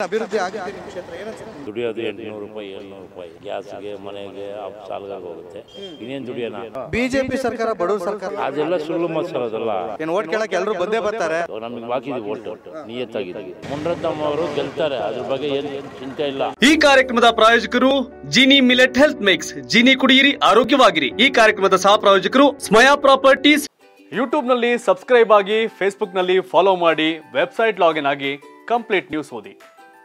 ಅಭಿವೃದ್ಧಿ ಆಗಿದೆ ನಿಮ್ಮ ಕ್ಷೇತ್ರ ಏನನ್ಸುತ್ತೆ ದುಡಿಯೋದು ಎಂಟುನೂರು ರೂಪಾಯಿ ಏಳ್ನೂರು ರೂಪಾಯಿ ಗ್ಯಾಸ್ಗೆ ಮನೆಗೆ ಸಾಲಗಾಗ ಹೋಗುತ್ತೆ ಇನ್ನೇನು ದುಡಿಯೋಣ ಬಿಜೆಪಿ ಸರ್ಕಾರ ಬಡವ್ರ ಸರ್ಕಾರ ಅದೆಲ್ಲ ಸುಳ್ಳು ಮತ್ಸರ ಅದೆಲ್ಲ ಏನು ಓಟ್ ಕೇಳಕ್ಕೆ ಎಲ್ಲರೂ ಬಂದೇ ಬರ್ತಾರೆ ನಮಗೆ ಬಾಕಿದೆ ಓಟು ನಿಯತ್ತಾಗಿದೆ ಮುನ್ರತ್ನಮ್ಮ ಅವರು ಗೆಲ್ತಾರೆ ಅದ್ರ ಬಗ್ಗೆ ಏನು ಚಿಂತೆ ಇಲ್ಲ ಈ ಕಾರ್ಯಕ್ರಮದ ಪ್ರಾಯೋಜಕರು Gini millet health mix Gini ಕುಡಿಯಿರಿ ಆರೋಗ್ಯವಾಗಿರಿ ಈ ಕಾರ್ಯಕ್ರಮದ ಸಹ ಪ್ರಾಯೋಜಕರು ಸ್ಮಯಾ ಪ್ರಾಪರ್ಟೀಸ್ ಯೂಟ್ಯೂಬ್ ನಲ್ಲಿ ಸಬ್ಸ್ಕ್ರೈಬ್ ಆಗಿ ಫೇಸ್ಬುಕ್ ನಲ್ಲಿ ಫಾಲೋ ಮಾಡಿ ವೆಬ್ಸೈಟ್ ಲಾಗಿನ್ ಆಗಿ ಕಂಪ್ಲೀಟ್ ನ್ಯೂಸ್ ಓದಿ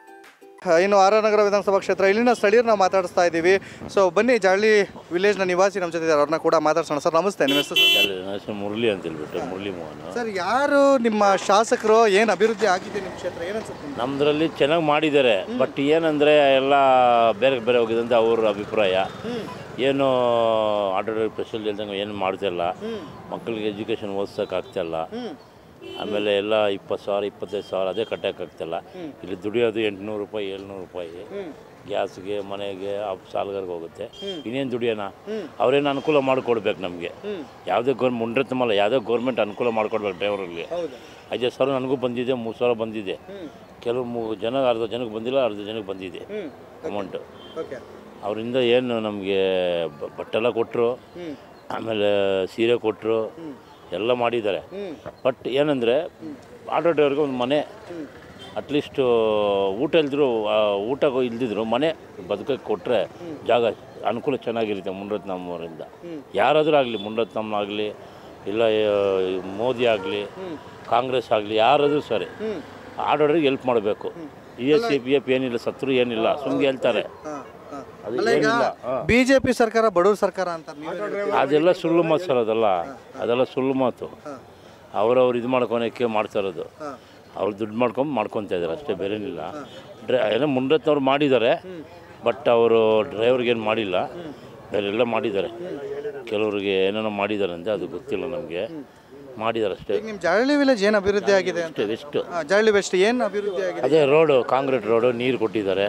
ಆ, ಇನ್ನು ಆರ್ ಆರ್ ನಗರ ವಿಧಾನಸಭಾ ಕ್ಷೇತ್ರ ಇಲ್ಲಿನ ಸ್ಥಳೀಯರನ್ನ ಮಾತಾಡಿಸ್ತಾ ಇದ್ದೀವಿ ಸೊ ಬನ್ನಿ ಜಾಳ್ಳಿ ವಿಲೇಜ್ನ ನಿವಾಸಿ ನಮ್ಮ ಜೊತೆ ಇದ್ದಾರೆ ಅವ್ರನ್ನ ಕೂಡ ಮಾತಾಡ್ಸೋಣ ಸರ್ ನಮಸ್ತೆ ನಿಮ್ಮ ಹೆಸರು ಸರ್? ಅಲ್ಲಿ ನನ್ನ ಹೆಸರು ಮುರಳಿ ಅಂತ ಹೇಳ್ಬಿಟ್ಟು ಮುರಳಿ ಮೋಹನ್ ಸರ್ ಯಾರು ನಿಮ್ಮ ಶಾಸಕರು ಏನು ಅಭಿವೃದ್ಧಿ ಆಗಿದೆ ನಿಮ್ಮ ಕ್ಷೇತ್ರ ಏನನ್ಸುತ್ತೆ ನಿಮ್ಗೆ? ನಮ್ಮದ್ರಲ್ಲಿ ಚೆನ್ನಾಗಿ ಮಾಡಿದ್ದಾರೆ ಬಟ್ ಏನಂದರೆ ಎಲ್ಲ ಬೇರೆ ಬೇರೆ ಹೋಗಿದೆ ಅಂತ ಅವ್ರ ಅಭಿಪ್ರಾಯ ಏನು ಆಟೋ ಸ್ಪೆಷಲ್ ಇಲ್ದಂಗೆ ಏನು ಮಾಡ್ತಿಲ್ಲ ಮಕ್ಕಳಿಗೆ ಎಜುಕೇಷನ್ ಓದ್ಸೋಕ್ಕಾಗ್ತಿಲ್ಲ ಆಮೇಲೆ ಎಲ್ಲ ಇಪ್ಪತ್ತು ಸಾವಿರ ಇಪ್ಪತ್ತೈದು ಸಾವಿರ ಅದೇ ಕಟ್ಟೋಕ್ಕಾಗ್ತಿಲ್ಲ ಇಲ್ಲಿ ದುಡಿಯೋದು ಎಂಟುನೂರು ರೂಪಾಯಿ ಏಳ್ನೂರು ರೂಪಾಯಿ ಗ್ಯಾಸ್ಗೆ ಮನೆಗೆ ಸಾಲಗಾರ್ಗೆ ಹೋಗುತ್ತೆ ಇನ್ನೇನು ದುಡಿಯೋಣ ಅವ್ರೇನು ಅನುಕೂಲ ಮಾಡಿಕೊಡ್ಬೇಕು ನಮಗೆ ಯಾವುದೇ ಗೌರ್ ಮುಂಡ್ರತ್ತಮಲ್ಲ ಯಾವುದೇ ಗೌರ್ಮೆಂಟ್ ಅನುಕೂಲ ಮಾಡಿಕೊಡ್ಬೇಕು ಡ್ರೈವರ್ಗಳಿಗೆ ಐದು ಸಾವಿರ ನನಗೂ ಬಂದಿದೆ ಮೂರು ಸಾವಿರ ಬಂದಿದೆ ಕೆಲವು ಮೂ ಜನ ಅರ್ಧ ಜನಕ್ಕೆ ಬಂದಿಲ್ಲ ಅರ್ಧ ಜನಕ್ಕೆ ಬಂದಿದೆ ಅಮೌಂಟು ಓಕೆ ಅವರಿಂದ ಏನು ನಮಗೆ ಬಟ್ಟೆಲ್ಲ ಕೊಟ್ಟರು ಆಮೇಲೆ ಸೀರೆ ಕೊಟ್ಟರು ಎಲ್ಲ ಮಾಡಿದ್ದಾರೆ ಬಟ್ ಏನಂದರೆ ಆಟೋ ಡ್ರೈವರ್ಗೆ ಒಂದು ಮನೆ ಅಟ್ಲೀಸ್ಟು ಊಟ ಇಲ್ದಿದ್ರು ಆ, ಊಟ ಇಲ್ದಿದ್ರು ಮನೆ ಬದುಕಕ್ಕೆ ಕೊಟ್ಟರೆ ಜಾಗ ಅನುಕೂಲ ಚೆನ್ನಾಗಿರುತ್ತೆ ಮುನ್ರತ್ನಮ್ಮವರಿಂದ ಯಾರಾದರೂ ಆಗಲಿ ಮುನ್ರತ್ನಮ್ಮನಾಗಲಿ ಇಲ್ಲ ಆ, ಮೋದಿ ಆಗಲಿ ಕಾಂಗ್ರೆಸ್ ಆಗಲಿ ಯಾರಾದರೂ ಸರಿ ಆಟೋ ಡ್ರೈವರ್ಗೆ ಹೆಲ್ಪ್ ಮಾಡಬೇಕು E S C P F ಏನಿಲ್ಲ ಸತ್ರು ಏನಿಲ್ಲ ಸುಮ್ಮನೆ ಹೇಳ್ತಾರೆ ಅದು ಏನಿಲ್ಲ ಹಾಂ ಬಿಜೆಪಿ ಸರ್ಕಾರ ಬಡವ್ರ ಸರ್ಕಾರ ಅಂತ ನೀವು ಅದೆಲ್ಲ ಸುಳ್ಳು ಮಾತು ಸರ್ ಅದೆಲ್ಲ ಅದೆಲ್ಲ ಸುಳ್ಳು ಮಾತು ಅವ್ರವ್ರು ಇದು ಮಾಡ್ಕೊಳಕ್ಕೆ ಮಾಡ್ತಾ ಇರೋದು ಅವ್ರು ದುಡ್ಡು ಮಾಡ್ಕೊಂಡು ಮಾಡ್ಕೊತಾ ಇದ್ದಾರೆ ಅಷ್ಟೇ ಬೇರೇನಿಲ್ಲ ಡ್ರೈ ಏನೋ ಮುಂಡತ್ನವ್ರು ಮಾಡಿದ್ದಾರೆ ಬಟ್ ಅವರು ಡ್ರೈವರ್ಗೇನು ಮಾಡಿಲ್ಲ ಬೇರೆಲ್ಲ ಮಾಡಿದ್ದಾರೆ ಕೆಲವ್ರಿಗೆ ಏನೇನೋ ಮಾಡಿದ್ದಾರೆ ಅಂತ ಅದು ಗೊತ್ತಿಲ್ಲ ನಮಗೆ ಮಾಡಿದ್ದಾರೆ ಅಷ್ಟೇ ಈಗ ನಿಮ್ಮ ಜಾಳ್ಳಿ ವಿಲೇಜ್ ಏನು ಅಭಿವೃದ್ಧಿ ಆಗಿದೆ ಅಂತ ಅಷ್ಟೇ ಎಷ್ಟು ಆ, ಜಾಳ್ಳಿ ವೆಸ್ಟ್ ಏನು ಅಭಿವೃದ್ಧಿ ಆಗಿದೆ ಅದೇ ರೋಡು ಕಾಂಕ್ರೀಟ್ ರೋಡು ನೀರು ಕೊಟ್ಟಿದ್ದಾರೆ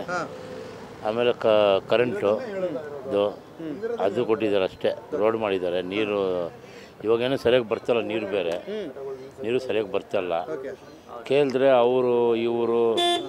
ಆಮೇಲೆ ಕ ಕರೆಂಟು ಇದು ಅದು ಕೊಟ್ಟಿದ್ದಾರೆ ಅಷ್ಟೇ ರೋಡ್ ಮಾಡಿದ್ದಾರೆ ನೀರು ಇವಾಗೇನೋ ಸರಿಯಾಗಿ ಬರ್ತಾಯಿಲ್ಲ ನೀರು ಬೇರೆ ನೀರು ಸರಿಯಾಗಿ ಬರ್ತಾಯಿಲ್ಲ ಕೇಳಿದ್ರೆ ಅವರು ಇವರು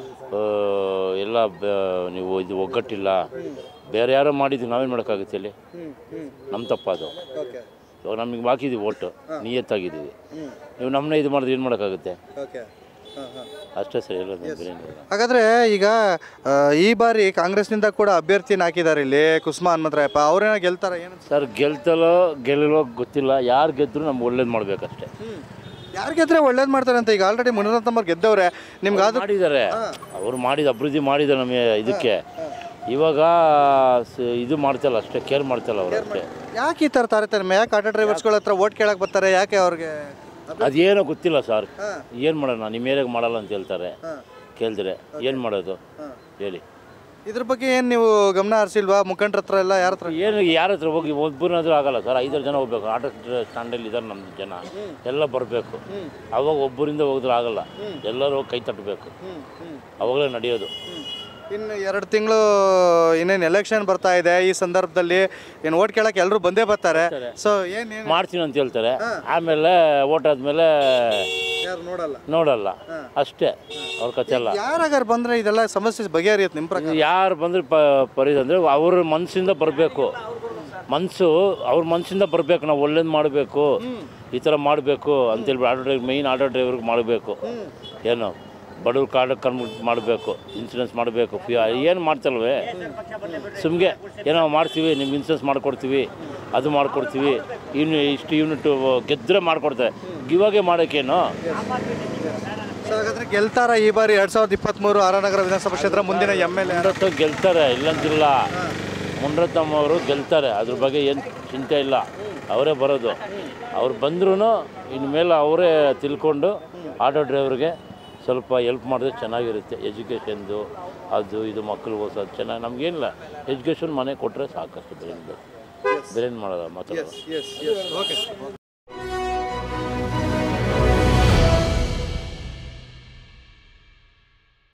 ಎಲ್ಲ ಬ- ನೀವು ಇದು ಒಗ್ಗಟ್ಟಿಲ್ಲ ಬೇರೆ ಯಾರೋ ಮಾಡಿದ್ವಿ ನಾವೇನು ಮಾಡೋಕ್ಕಾಗುತ್ತೆ ಇಲ್ಲಿ ನಮ್ಮ ತಪ್ಪದು ಓಕೆ ಇವಾಗ ನಮಗೆ ಬಾಕಿದ್ದೀವಿ ಒಟ್ಟು ನಿಯತ್ತಾಗಿದ್ದೀವಿ ನೀವು ನಮ್ಮನ್ನ ಇದು ಮಾಡಿದ್ರೆ ಏನು ಮಾಡೋಕ್ಕಾಗುತ್ತೆ ಓಕೆ ಹಾಂ ಹಾಂ ಅಷ್ಟೇ ಸರಿ ಹೇಳೋದು ಬೇರೆ ಏನಿಲ್ಲ. ಹಾಗಾದ್ರೆ ಈಗ ಆ, ಈ ಬಾರಿ ಕಾಂಗ್ರೆಸ್ನಿಂದ ಕೂಡ ಅಭ್ಯರ್ಥಿನ ಹಾಕಿದ್ದಾರೆ ಇಲ್ಲಿ ಕುಸುಮಾ ಹನುಮಂತರಾಯಪ್ಪ ಅವ್ರೇನೋ ಗೆಲ್ತಾರ ಏನು ಸರ್ ಗೆಲ್ತಲೋ ಗೆಲ್ಲೋ ಗೊತ್ತಿಲ್ಲ ಯಾರು ಗೆದ್ರು ನಮ್ಗೆ ಒಳ್ಳೇದು ಮಾಡಬೇಕಷ್ಟೇ ಯಾರು ಗೆದ್ರೆ ಒಳ್ಳೇದು ಮಾಡ್ತಾರೆ ಅಂತ ಈಗ ಆಲ್ರೆಡಿ ಮುನಿರತ್ನಮ್ಮ ಗೆದ್ದವ್ರೆ ನಿಮ್ಗೆ ಅದು ಮಾಡಿದ್ದಾರೆ ಅವರು ಮಾಡಿದ ಅಭಿವೃದ್ಧಿ ಮಾಡಿದ್ದಾರೆ ನಮಗೆ ಇದಕ್ಕೆ ಇವಾಗ ಸ- ಇದು ಮಾಡ್ತಲ್ಲ ಅಷ್ಟೇ ಕೇರ್ ಮಾಡ್ತಲ್ಲ ಅವ್ರು ಅಷ್ಟೇ ಯಾಕೆ ಈ ಥರ ತಾರತಮ್ಯ ಯಾಕೆ ಆಟೋ ಡ್ರೈವರ್ಸ್ಗಳ ಹತ್ರ ಓಟ್ ಕೇಳಕ್ಕೆ ಬರ್ತಾರೆ ಯಾಕೆ ಅವ್ರಿಗೆ ಅದೇನೋ ಗೊತ್ತಿಲ್ಲ ಸರ್ ಏನು ಮಾಡೋಣ ನಿಮ್ಮ ಏರಿಯಾಗೆ ಮಾಡಲ್ಲ ಅಂತ ಹೇಳ್ತಾರೆ ಕೇಳಿದ್ರೆ ಏನು ಮಾಡೋದು ಹೇಳಿ ಇದ್ರ ಬಗ್ಗೆ ಏನು ನೀವು ಗಮನ ಹರಿಸಿಲ್ವಾ ಮುಖಂಡ್ರ ಹತ್ರ ಎಲ್ಲ ಯಾರ ಹತ್ರ ಏನು ಯಾರ ಹತ್ರ ಹೋಗಿ ಒಬ್ಬರನ್ನಾದ್ರೂ ಆಗಲ್ಲ ಸರ್ ಐದಾರು ಜನ ಹೋಗ್ಬೇಕು ಆಟೋ ಸ್ಟ್ಯಾಂಡಲ್ಲಿ ಇದ್ದಾರೆ ನಮ್ಮ ಜನ ಎಲ್ಲ ಬರಬೇಕು ಅವಾಗ ಒಬ್ಬರಿಂದ ಹೋಗಿದ್ರೆ ಆಗಲ್ಲ ಎಲ್ಲರೂ ಹೋಗಿ ಕೈ ತಟ್ಟಬೇಕು ಅವಾಗಲೇ ನಡೆಯೋದು ಇನ್ನು ಎರಡು ತಿಂಗಳು ಇನ್ನೇನು ಎಲೆಕ್ಷನ್ ಬರ್ತಾ ಇದೆ ಈ ಸಂದರ್ಭದಲ್ಲಿ ಏನು ಓಟ್ ಕೇಳಕ್ಕೆ ಎಲ್ಲರೂ ಬಂದೇ ಬರ್ತಾರೆ ಸೊ ಏನು ಏನು ಮಾಡ್ತೀನಿ ಅಂತ ಹೇಳ್ತಾರೆ ಆಮೇಲೆ ಓಟ್ ಆದ್ಮೇಲೆ ಯಾರು ನೋಡಲ್ಲ ನೋಡಲ್ಲ ಅಷ್ಟೇ ಅವ್ರ ಕತೆ ಎಲ್ಲ ಯಾರಾಗಾರ ಬಂದ್ರೆ ಇದೆಲ್ಲ ಸಮಸ್ಯೆ ಬಗೆಹರಿಯುತ್ತೆ ನಿಮ್ಮ ಪ್ರಕಾರ ಯಾರು ಬಂದ್ರೆ ಪ ಪರಿದ ಅಂದರೆ ಅವ್ರ ಮನಸ್ಸಿಂದ ಬರಬೇಕು ಮನಸ್ಸು ಅವ್ರ ಮನಸ್ಸಿಂದ ಬರಬೇಕು ನಾವು ಒಳ್ಳೇದು ಮಾಡಬೇಕು ಈ ಥರ ಮಾಡಬೇಕು ಅಂತೇಳಿ ಆಟೋ ಡ್ರೈವರ್ ಮೈನ್ ಆಟೋ ಡ್ರೈವರ್ಗೆ ಮಾಡಬೇಕು ಏನು ಬಡವ್ರ ಕಾರ್ಡ್ ಕನ್ಮು ಮಾಡಬೇಕು ಇನ್ಸೂರೆನ್ಸ್ ಮಾಡಬೇಕು ಫಿ ಏನು ಮಾಡ್ತಲ್ವೇ ಸುಮ್ಗೆ ಏನೋ ಮಾಡ್ತೀವಿ ನಿಮ್ಗೆ ಇನ್ಸೂರೆನ್ಸ್ ಮಾಡಿಕೊಡ್ತೀವಿ ಅದು ಮಾಡಿಕೊಡ್ತೀವಿ ಇನ್ನು ಇಷ್ಟು ಯೂನಿಟ್ ಗೆದ್ದರೆ ಮಾಡಿಕೊಡ್ತಾರೆ ಇವಾಗೆ ಮಾಡೋಕ್ಕೇನು ಸೊ ಹಾಗಾದ್ರೆ ಗೆಲ್ತಾರ ಈ ಬಾರಿ ಎರಡ್ ಸಾವಿರದ ಇಪ್ಪತ್ಮೂರು ಆರನಗರ ವಿಧಾನಸಭಾ ಕ್ಷೇತ್ರ ಮುಂದಿನ ಎಮ್ ಎಲ್ ಎ ಮುಂಡತ್ತು ಗೆಲ್ತಾರೆ ಇಲ್ಲಂತಿಲ್ಲ ಮುಂಡ್ರತ್ತಮ್ಮ ಅವರು ಗೆಲ್ತಾರೆ ಅದ್ರ ಬಗ್ಗೆ ಏನು ಚಿಂತೆ ಇಲ್ಲ ಅವರೇ ಬರೋದು ಅವ್ರು ಬಂದ್ರೂ ಇನ್ಮೇಲೆ ಅವರೇ ತಿಳ್ಕೊಂಡು ಆಟೋ ಡ್ರೈವರ್ಗೆ ಸ್ವಲ್ಪ ಎಲ್ಪ್ ಮಾಡಿದ್ರೆ ಚೆನ್ನಾಗಿರುತ್ತೆ ಎಜುಕೇಷನ್ದು ಅದು ಇದು ಮಕ್ಕಳು ಓದಿಸೋದು ಚೆನ್ನಾಗಿ ನಮಗೇನಿಲ್ಲ ಎಜುಕೇಷನ್ ಮನೆ ಕೊಟ್ಟರೆ ಸಾಕಷ್ಟು ಬೇರೆ ಬೇರೆ ಏನು ಮಾಡೋಲ್ಲ ಮಾತಾಡೋದು ಓಕೆ